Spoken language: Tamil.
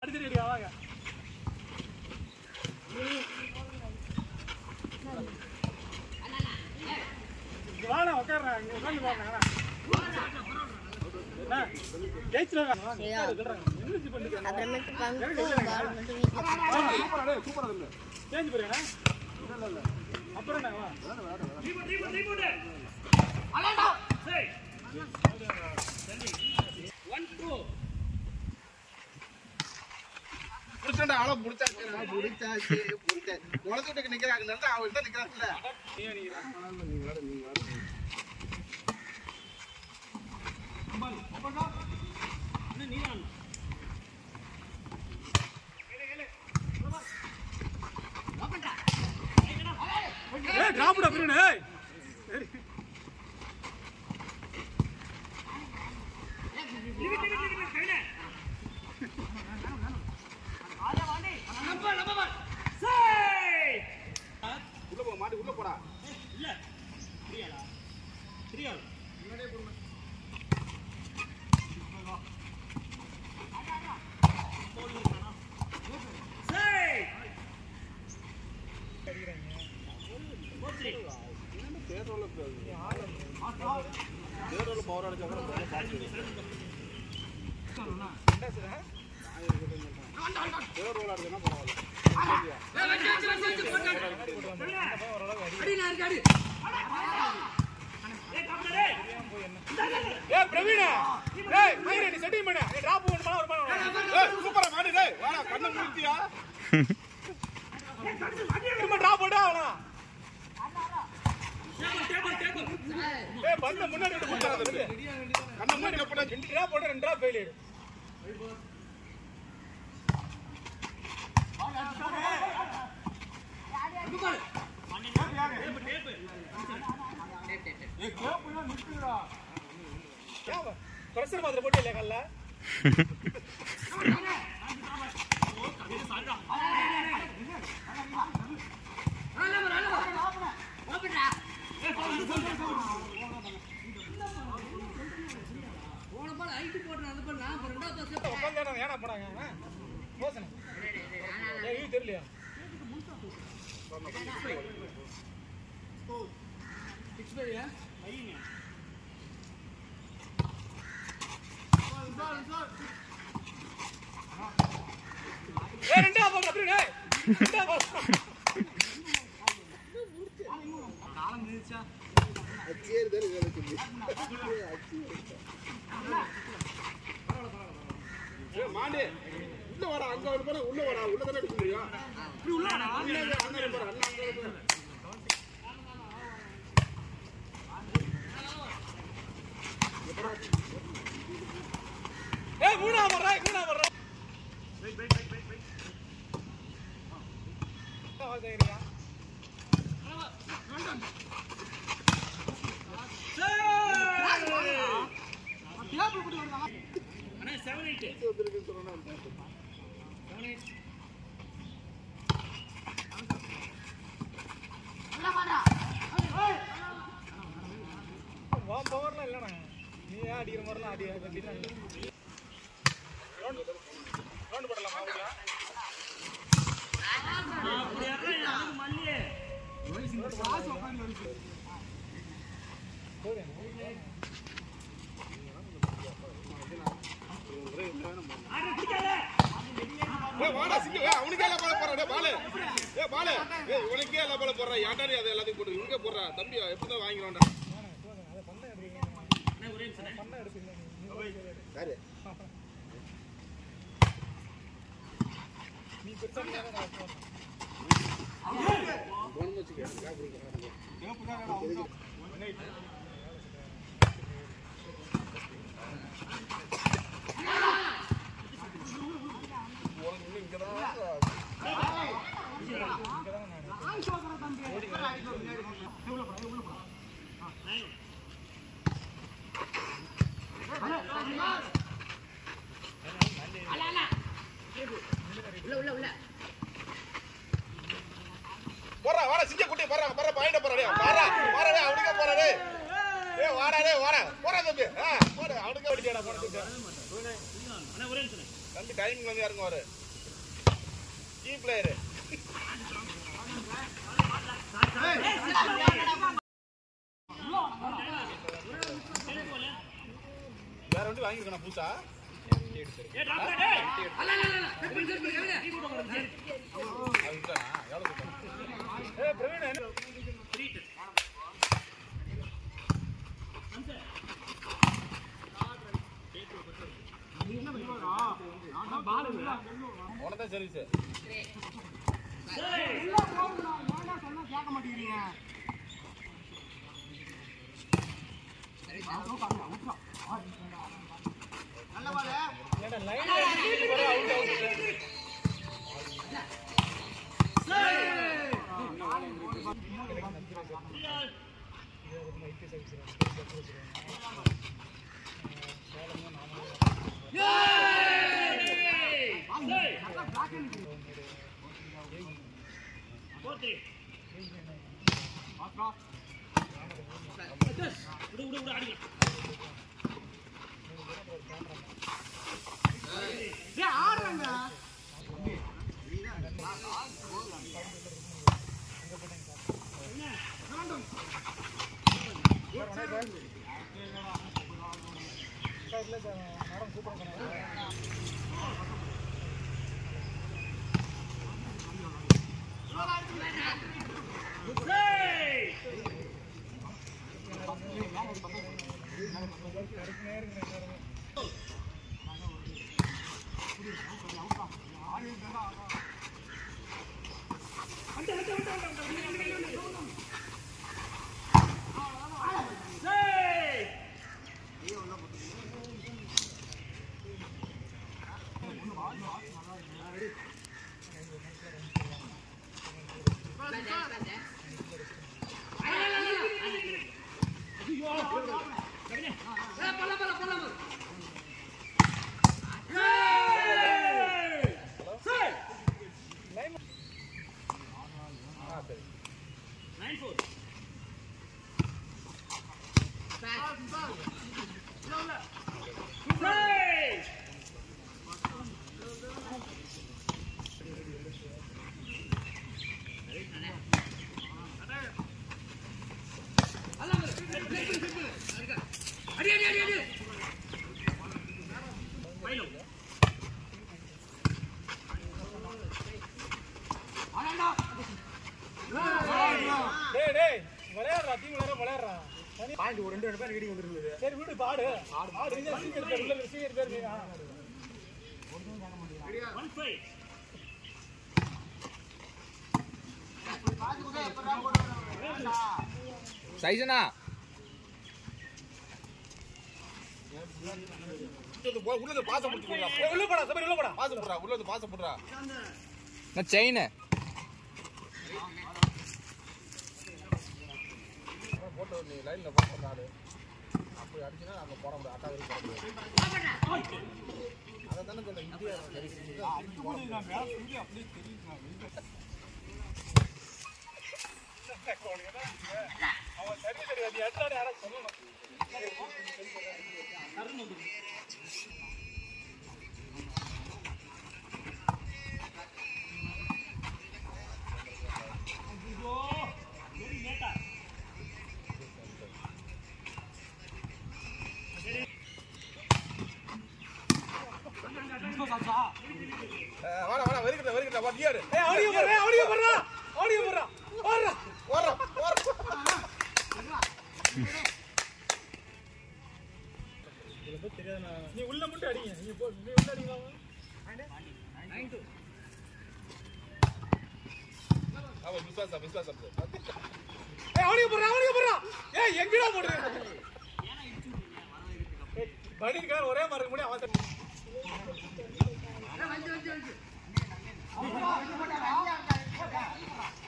அடிச்சிட்டு வாங்க இங்க வாடா உட்கார்றேன் இங்க உட்கார்ந்து பாருங்க என்ன ஜெயிச்சிருவாங்க சரியா? எந்திரிச்சு பண்ணிக்க அப்புறமேட்டு பங்கு பால் மட்டும் வீட்டில் சூப்பரா டேய் சூப்பரா இல்ல சேஞ்ச் பண்ணுங்க அப்புறம் என்ன வா புடிச்சடா ஆள புடிச்சாச்சு நான் புடிச்சாச்சு புடிச்சேன் குளத்து விட்டு நிக்கிறாங்க நல்லா அவன் தான் நிக்கிறாங்கல்ல நீ வேற நீ வேற ஏய் டிராப்டா பிரினு ஏய் சரி உள்ள போ மாட்டி உள்ள போடா தேர்தல் பவர் அடிச்சா கூட நல்லா பாத்து தேர்தல் அடிச்சா பரவாயில்ல ஏய் பிரவீன் ஏய் மயிரே நீ செட்டிங் பண்ணு நீ டிராப் ஒன்னு பண்ண ஒரு பண்ண ஏய் சூப்பரா மாட்டி டேய் வாடா கண்ணை மூடிட்டியா திரும்ப டிராப் போடா அவனா ஏய் பந்த முன்னாடி விட்டு போடா கண்ணை மூடி அப்படா ரெண்டு டிராப் போட ரெண்டு டிராப் ஃபெயில் பிரஷர் மாத்திரை போட்டு இல்லையா கல்ல உட்காந்து ஏனா போனாங்க மோசனம் ஏய் இது தெரியலையா ஏய் ரெண்டா போடு அப்படி டேய் ரெண்டா போடு சரி சரி வேலை சொல்லி ஏய் மாண்டி உள்ள வாடா அங்க வந்து பாரு உள்ள வாடா உள்ள தானே எடுக்க முடியும் இப்படி உள்ள வாடா அண்ணன் அண்ணன் பாரு அண்ணன் அங்க பாரு ஏய் மூணா வர்றா மூணா வர்றா வா பவர்லாம் இல்லைண்ணா நீ ஏன் அடிக்கிற மாதிரிலாம் அடி கட்டிலாம் இல்லை ரவுண்டு ரவுண்டு போடலாமா அப்படியா ஏய் வாடா சிங்க ஏய் அவனுக்கே எல்லாம் பால போறா டேய் பாலு ஏய் பாலு ஏய் இவனுக்கே எல்லாம் பால போறா யாட்டாரி அதை எல்லாத்தையும் போட்டு இவனுக்கே போடுறா தம்பி எப்படி தான் வாங்கிடுவான்டா யாரு நீ பெருசா இருந்தாலும் நான் வைப்பேன். ஒண்ணு வச்சுக்க கேப் போறா வாடா சிங்க குட்டி போறா போறா பாயிண்ட போறா டேய் வாடா வாடா டேய் அவனுக்கே போறா டேய் ஏய் வாடா டேய் வாடா போறா தம்பி ஆ போடா அவனுக்கே அடிக்கடா போன சுத்த தம்பி டைமிங் வந்து யாருங்க வரு கீ பிளேயரு வேற வண்டி வாங்கியிருக்கேன் புதுசா அது விட்டானா? எவ்வளவு கொடுத்தானா? ஏய் பிரவீன் என்ன உனதான் சர்வீஸ் ஏன்டா லைன் வர அவுட் அவுட் இல்ல சார் மேடம் சூப்பரா சொன்னாங்க டேய் டேய் விளையாடுறா டீம் விளையாட விளையாடுறா பாயிண்ட் ஒரு ரெண்டு ரெண்டு பேர் வீடியோ வந்துருக்குது சரி வீடு பாடு ஆடு ஆடு நீங்க சீனியர் பேர் உள்ள சீனியர் பேர் நீங்க சைசனா உள்ளது பாசம் முடிச்சுக்கிறா ஏய், உள்ள போடா சபரி உள்ள போடா பாசம் போடுறா உள்ளது பாசம் போடுறா நான் செயின் போட்டு நீ லைன்ல போட்டு நாடு அப்படி அடிச்சுனா அங்க போட முடியாது அட்டா வரைக்கும் போட முடியாது அதை தானே சொல்றேன் இந்தியா அவன் சரி சரி அது எட்டாடி யாராவது சொல்லணும் வாடா வாடா வெறிக்கிட்ட வெறிக்கிட்ட வா நீ ஆடு ஏய் ஆடியோ போடுறா ஆடியோ போடுறா ஆடியோ போடுறா போடுறா ஓடுறா ஓடுறா நீ உள்ள மட்டும் அடிங்க நீ போ நீ உள்ள அடிங்களாமா அவன் விஸ்வாசம் விஸ்வாசம் ஏய் ஆடியோ போடுறா ஆடியோ போடுறா ஏய் எங்கடா போடுற பனிக்கார ஒரே மாதிரி இருக்க முடியும் அவன் தண்ணி வந்து வந்து வந்து